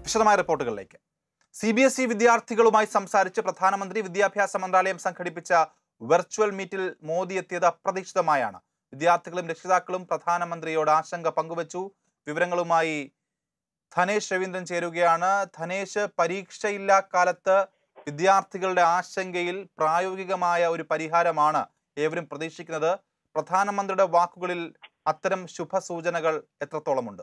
വിശദമായ റിപ്പോർട്ടുകളിലേക്ക് C B S E വിദ്യാർത്ഥികളുമായി സംസാരിച്ച് പ്രധാനമന്ത്രി വിദ്യാഭ്യാസ മന്ത്രാലയം സംഘടിപ്പിച്ച വെർച്വൽ മീറ്റിൽ മോദി എത്തിയത് അപ്രതീക്ഷിതമായാണ് വിദ്യാർത്ഥികളും രക്ഷിതാക്കളും പ്രധാനമന്ത്രിയോട് ആശങ്ക പങ്കുവച്ചു വിവരങ്ങളുമായി ധനേഷ് രവീന്ദ്രൻ ചേരുകയാണ് ധനേഷ് പരീക്ഷയില്ലാ കാലത്ത് വിദ്യാർത്ഥികളുടെ ആശങ്കയിൽ പ്രായോഗികമായ ഒരു പരിഹാരമാണ് ഏവരും പ്രതീക്ഷിക്കുന്നത് പ്രധാനമന്ത്രിയുടെ വാക്കുകളിൽ അത്തരം ശുഭസൂചനകൾ എത്രത്തോളമുണ്ട്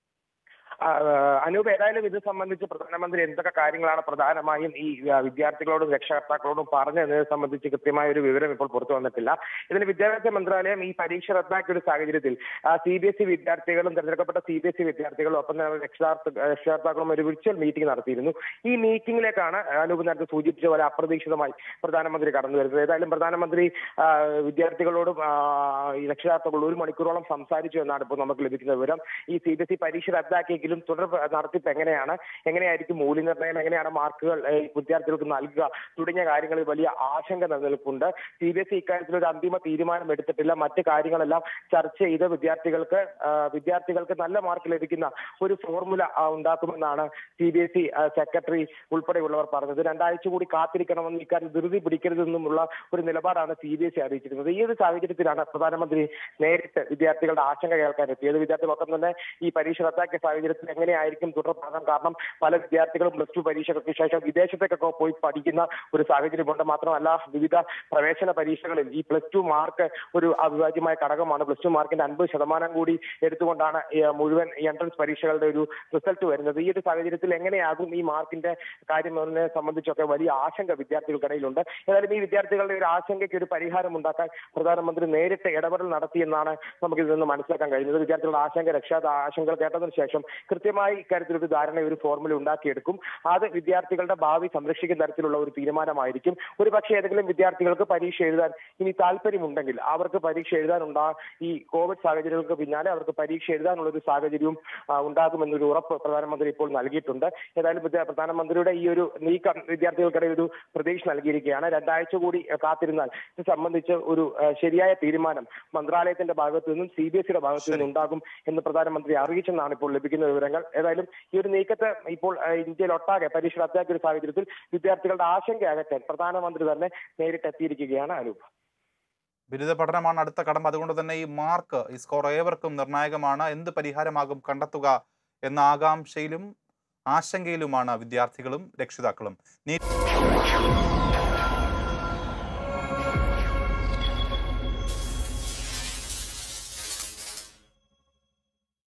ആ, അനൂപ് ഏതായാലും ഇത് സംബന്ധിച്ച് പ്രധാനമന്ത്രി എന്തൊക്കെ കാര്യങ്ങളാണ് പ്രധാനമായും ഈ ആ, വിദ്യാർത്ഥികളോടും രക്ഷകർത്താക്കളോടും പറഞ്ഞതിനെ സംബന്ധിച്ച് കൃത്യമായ ഒരു വിവരം ഇപ്പോൾ പുറത്തു വന്നിട്ടില്ല ഇതിന് വിദ്യാഭ്യാസ മന്ത്രാലയം ഈ പരീക്ഷ റദ്ദാക്കിയ ഒരു സാഹചര്യത്തിൽ സി ബി എസ് ഇ വിദ്യാർത്ഥികളും തെരഞ്ഞെടുക്കപ്പെട്ട സി ബി എസ് ഇ വിദ്യാർത്ഥികളും ഒപ്പം തന്നെ രക്ഷാർത്ഥ രക്ഷകർത്താക്കളും ഒരു വിർച്വൽ മീറ്റിംഗ് നടത്തിയിരുന്നു ഈ മീറ്റിംഗിലേക്കാണ് അനൂപ് നേരത്തെ സൂചിപ്പിച്ച പോലെ അപ്രതീക്ഷിതമായി പ്രധാനമന്ത്രി കടന്നു വരുന്നത് ഏതായാലും പ്രധാനമന്ത്രി ആ, വിദ്യാർത്ഥികളോടും ആ, ഈ രക്ഷകർത്താക്കളോട് ഒരു മണിക്കൂറോളം സംസാരിച്ചു എന്നാണ് ഇപ്പോൾ നമുക്ക് ലഭിക്കുന്ന വിവരം ഈ സി ബി എസ് ഇ പരീക്ഷ റദ്ദാക്കിയെങ്കിലും തുടർ നടത്തിപ്പ് എങ്ങനെയാണ് എങ്ങനെയായിരിക്കും മൂല്യനിർണ്ണയം എങ്ങനെയാണ് മാർക്കുകൾ ഏ, വിദ്യാർത്ഥികൾക്ക് നൽകുക തുടങ്ങിയ കാര്യങ്ങളിൽ വലിയ ആശങ്ക നിലനിൽപ്പുണ്ട് സി ബി എസ് ഇ ഇക്കാര്യത്തിൽ ഒരു അന്തിമ തീരുമാനം എടുത്തിട്ടില്ല മറ്റ് കാര്യങ്ങളെല്ലാം ചർച്ച ചെയ്ത് വിദ്യാർത്ഥികൾക്ക് ആ, വിദ്യാർത്ഥികൾക്ക് നല്ല മാർക്ക് ലഭിക്കുന്ന ഒരു ഫോർമുല ആ, ഉണ്ടാക്കുമെന്നാണ് സി ബി എസ് ഇ സെക്രട്ടറി ഉൾപ്പെടെയുള്ളവർ പറഞ്ഞത് രണ്ടാഴ്ച കൂടി കാത്തിരിക്കണമെന്ന് ഇക്കാര്യം ധൃതി പിടിക്കരുതെന്നുമുള്ള ഒരു നിലപാടാണ് സി ബി എസ് ഇ അറിയിച്ചിരുന്നത് ഈ ഒരു സാഹചര്യത്തിലാണ് പ്രധാനമന്ത്രി നേരിട്ട് വിദ്യാർത്ഥികളുടെ ആശങ്ക കേൾക്കാൻ എത്തിയത് വിദ്യാർത്ഥികളൊക്കെ തന്നെ ഈ പരീക്ഷ റദ്ദാക്കിയ സാഹചര്യത്തിൽ എങ്ങനെയായിരിക്കും തുടർപഠനം കാരണം പല വിദ്യാർത്ഥികളും പ്ലസ് ടു പരീക്ഷകൾക്ക് ശേഷം വിദേശത്തേക്കൊക്കെ പോയി പഠിക്കുന്ന ഒരു സാഹചര്യമുണ്ട് മാത്രമല്ല വിവിധ പ്രവേശന പരീക്ഷകളിൽ ഈ പ്ലസ് ടു മാർക്ക് ഒരു അവിഭാജ്യമായ ഘടകമാണ് പ്ലസ് ടു മാർക്കിന്റെ അൻപത് ശതമാനം കൂടി എടുത്തുകൊണ്ടാണ് ഈ മുഴുവൻ എൻട്രൻസ് പരീക്ഷകളുടെ ഒരു റിസൾട്ട് വരുന്നത് ഈ ഒരു സാഹചര്യത്തിൽ എങ്ങനെയാകും ഈ മാർക്കിന്റെ കാര്യം എന്നതിനെ സംബന്ധിച്ചൊക്കെ വലിയ ആശങ്ക വിദ്യാർത്ഥികൾക്കിടയിലുണ്ട് ഏതായാലും ഈ വിദ്യാർത്ഥികളുടെ ഒരു ആശങ്കയ്ക്ക് ഒരു പരിഹാരം ഉണ്ടാക്കാൻ പ്രധാനമന്ത്രി നേരിട്ട് ഇടപെടൽ നടത്തിയെന്നാണ് നമുക്ക് ഇതിൽ നിന്ന് മനസ്സിലാക്കാൻ കഴിയുന്നത് വിദ്യാർത്ഥികളുടെ ആശങ്ക രക്ഷാ ആശങ്കകൾ കേട്ടതിന് ശേഷം കൃത്യമായി ഇക്കാര്യത്തിൽ ഒരു ധാരണ ഒരു ഫോർമുല ഉണ്ടാക്കിയെടുക്കും അത് വിദ്യാർത്ഥികളുടെ ഭാവി സംരക്ഷിക്കുന്ന തരത്തിലുള്ള ഒരു തീരുമാനമായിരിക്കും ഒരു പക്ഷേ ഏതെങ്കിലും വിദ്യാർത്ഥികൾക്ക് പരീക്ഷ എഴുതാൻ ഇനി താല്പര്യമുണ്ടെങ്കിൽ അവർക്ക് പരീക്ഷ എഴുതാനുണ്ടാ ഈ കോവിഡ് സാഹചര്യങ്ങൾക്ക് പിന്നാലെ അവർക്ക് പരീക്ഷ എഴുതാനുള്ള ഒരു സാഹചര്യവും ആ, ഉണ്ടാകുമെന്നൊരു ഉറപ്പ് പ്രധാനമന്ത്രി ഇപ്പോൾ നൽകിയിട്ടുണ്ട് ഏതായാലും വിദ്യാ- പ്രധാനമന്ത്രിയുടെ ഈ ഒരു നീക്കം വിദ്യാർത്ഥികൾക്കിടയിൽ ഒരു പ്രതീക്ഷ നൽകിയിരിക്കുകയാണ് രണ്ടാഴ്ച കൂടി ആ, കാത്തിരുന്നാൽ ഇത് സംബന്ധിച്ച് ഒരു ആ, ശരിയായ തീരുമാനം മന്ത്രാലയത്തിന്റെ ഭാഗത്തു നിന്നും സി ബി എസ് സിയുടെ ഭാഗത്തു നിന്നും ഉണ്ടാകും എന്ന് പ്രധാനമന്ത്രി അറിയിച്ചെന്നാണ് ഇപ്പോൾ ലഭിക്കുന്ന വിവരങ്ങൾ ഏതായാലും ഈ ഒരു നീക്കത്തെ ഇപ്പോൾ ആ, ഇന്ത്യയിൽ ഒട്ടാകെ പരീക്ഷ റദ്ദാക്കിയ ഒരു സാഹചര്യത്തിൽ വിദ്യാർത്ഥികളുടെ ആശങ്ക അകറ്റാൻ പ്രധാനമന്ത്രി തന്നെ നേരിട്ട് എത്തിയിരിക്കുകയാണ് അനൂപ് ബിരുദ പഠനമാണ് അടുത്ത കടമ്പ അതുകൊണ്ട് തന്നെ ഈ മാർക്ക് ഈ സ്കോർ ഏവർക്കും നിർണായകമാണ് എന്ത് പരിഹാരമാകും കണ്ടെത്തുക എന്ന ആകാംക്ഷയിലും ആശങ്കയിലുമാണ് വിദ്യാർത്ഥികളും രക്ഷിതാക്കളും നീ